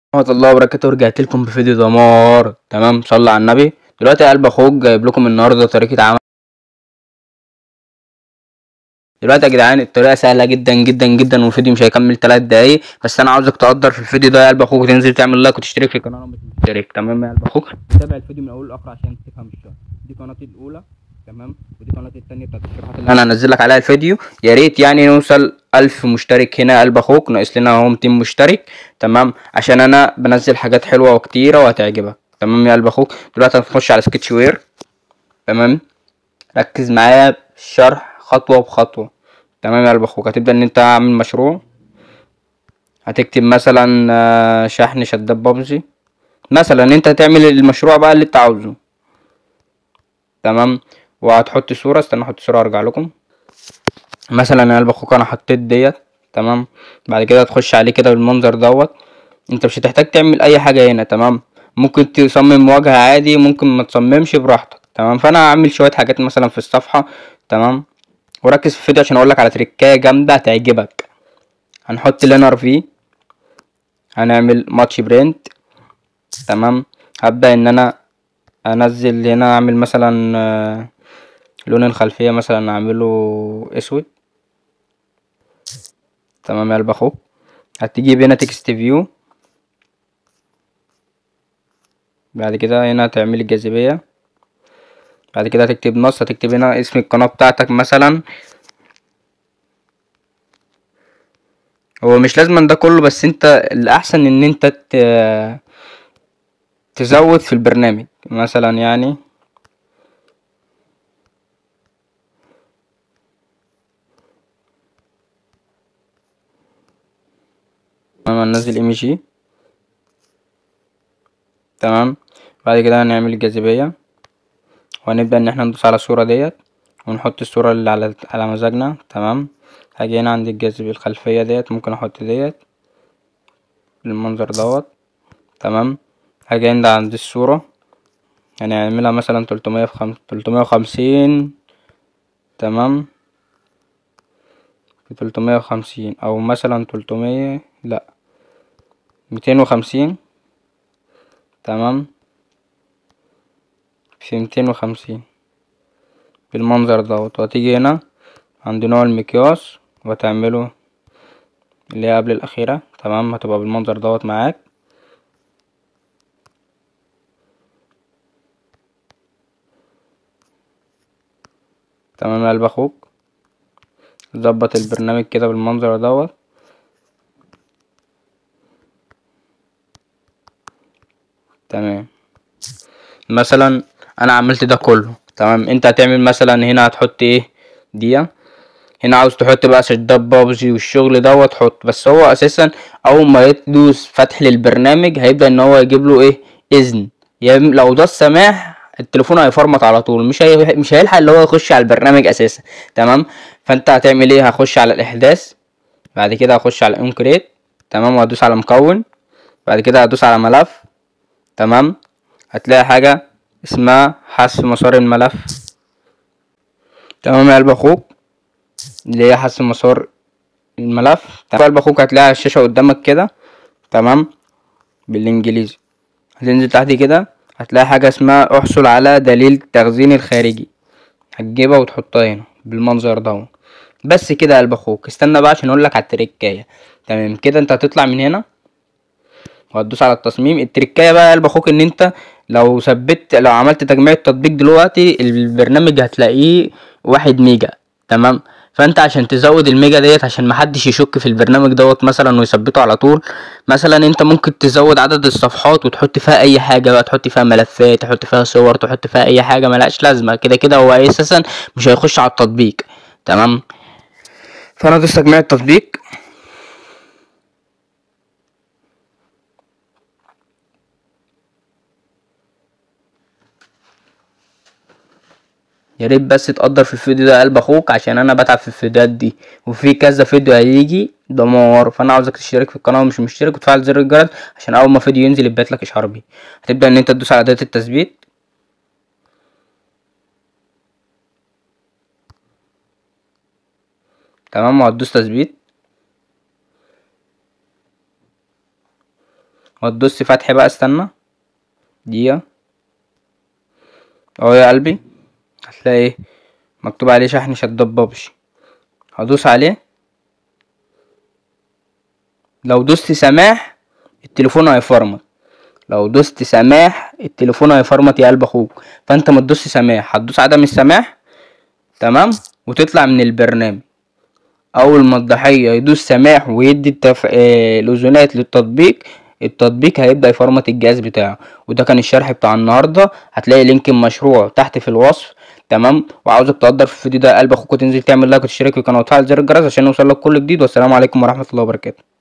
ورحمة الله وبركاته رجعت لكم بفيديو دمار تمام صلى على النبي دلوقتي يا قلب اخوك جايب لكم النهارده طريقة عمل دلوقتي يا جدعان الطريقة سهلة جدا جدا جدا والفيديو مش هيكمل تلات دقايق بس انا عاوزك تقدر في الفيديو ده يا قلب اخوك وتنزل تعمل لايك وتشترك في القناة لو مش مشترك تمام يا قلب اخوك تابع الفيديو من اوله لاخره عشان تفهم الشرح دي قناتي الاولى تمام ودي قناتي التانية بتاعت الشروحات اللي انا هنزل لك عليها الفيديو يا ريت يعني نوصل ألف مشترك هنا يا قلب اخوك ناقص لنا اهو 200 مشترك تمام عشان انا بنزل حاجات حلوة وكتيرة وهتعجبك تمام يا قلب اخوك دلوقتي هنخش على سكتش وير تمام ركز معايا في الشرح خطوة بخطوة تمام يا قلب اخوك هتبدأ ان انت عامل مشروع هتكتب مثلا آه، شحن شداد بابجي مثلا انت هتعمل المشروع بقى اللي انت عاوزه تمام وهتحط صورة استنى احط صورة وارجع لكم مثلا يا قلب اخوك انا حطيت ديت تمام بعد كده تخش عليه كده بالمنظر دوت انت مش هتحتاج تعمل اي حاجة هنا تمام ممكن تصمم واجهة عادي ممكن ما تصممش براحتك تمام فانا هعمل شوية حاجات مثلا في الصفحة تمام وركز في الفيديو عشان اقولك على تريكاية جامدة هتعجبك هنحط لينر فيه هنعمل ماتش برنت تمام هبدأ ان انا انزل هنا اعمل مثلا آه، لون الخلفية مثلا اعمله اسود تمام يا قلب اخوك هتجيب هنا تكست فيو بعد كده هنا هتعمل الجاذبية بعد كده هتكتب نص هتكتب هنا اسم القناة بتاعتك مثلا هو مش لازم ده كله بس انت الاحسن ان انت ت- تزود في البرنامج مثلا يعني انا هنزل ام جي تمام بعد كده هنعمل الجاذبية وهنبدأ ان احنا ندوس على الصورة ديت ونحط الصورة اللي على على مزاجنا تمام هاجي هنا عند الجاذبية الخلفية ديت ممكن احط ديت بالمنظر دوت تمام هاجي هنا عند الصورة هنعملها مثلا تلتمية في خم... تلتمية وخمسين تمام في تلتمية وخمسين او مثلا تلتمية لا ميتين وخمسين تمام في ميتين وخمسين بالمنظر دوت وهتيجي هنا عند نوع المقياس وتعمله اللي هي قبل الأخيرة تمام هتبقى بالمنظر دوت معاك تمام يا قلب اخوك ظبط البرنامج كده بالمنظر دوت تمام مثلا انا عملت ده كله تمام انت هتعمل مثلا هنا هتحط ايه دي هنا عاوز تحط بقى شداد بابجي والشغل دوت حط بس هو اساسا اول ما يدوس فتح للبرنامج هيبدأ ان هو يجيب له ايه اذن يعني لو ده السماح التليفون هيفرمط على طول مش هي... مش هيلحق اللي هو يخش على البرنامج اساسا تمام فانت هتعمل ايه هخش على الاحداث بعد كده هخش على انكريت تمام وهدوس على مكون بعد كده هدوس على ملف تمام هتلاقي حاجة اسمها حذف مسار الملف تمام يا قلب اخوك اللي هي حذف مسار الملف تمام يا قلب اخوك هتلاقي على الشاشة قدامك كده تمام بالانجليزي هتنزل تحت كده هتلاقي حاجة اسمها احصل على دليل التخزين الخارجي هتجيبها وتحطها هنا بالمنظر ده بس كده يا قلب اخوك استنى بقى عشان اقولك على التريكايه تمام كده انت هتطلع من هنا وهتدوس على التصميم التركايه بقى يا قلب اخوك ان انت لو ثبت لو عملت تجميع التطبيق دلوقتي البرنامج هتلاقيه واحد ميجا تمام فانت عشان تزود الميجا ديت عشان محدش يشك في البرنامج دوت مثلا ويثبته على طول مثلا انت ممكن تزود عدد الصفحات وتحط فيها اي حاجه بقى تحط فيها ملفات تحط فيها صور تحط فيها اي حاجه ملهاش لازمه كده كده هو اساسا مش هيخش على التطبيق تمام فانا دوست تجميع التطبيق يا ريت بس تقدر في الفيديو ده قلب اخوك عشان انا بتعب في الفيديوهات دي وفي كذا فيديو هيجي دمار فانا عاوزك تشترك في القناه ومش مشترك وتفعل زر الجرس عشان اول ما فيديو ينزل يبعت لك اشعار بيه هتبدا ان انت تدوس على اداه التثبيت تمام وهتدوس تثبيت وهتدوس فتح بقى استنى دقيقة اهو يا قلبي هتلاقي ايه مكتوب عليه شحن شداد بابجي هدوس عليه لو دوست سماح التليفون هيفرمط لو دوست سماح التليفون هيفرمط يا قلب اخوك فانت ما تدوس سماح هتدوس عدم السماح تمام وتطلع من البرنامج اول ما الضحية يدوس سماح ويدي التف... آه... الاذونات للتطبيق التطبيق هيبدأ يفرمط الجهاز بتاعه وده كان الشرح بتاع النهاردة هتلاقي لينك المشروع تحت في الوصف تمام وعاوزك تقدر في الفيديو ده قلب اخوك وتنزل تعمل لايك وتشترك في القناة وتفعل زر الجرس عشان يوصلك كل جديد والسلام عليكم ورحمة الله وبركاته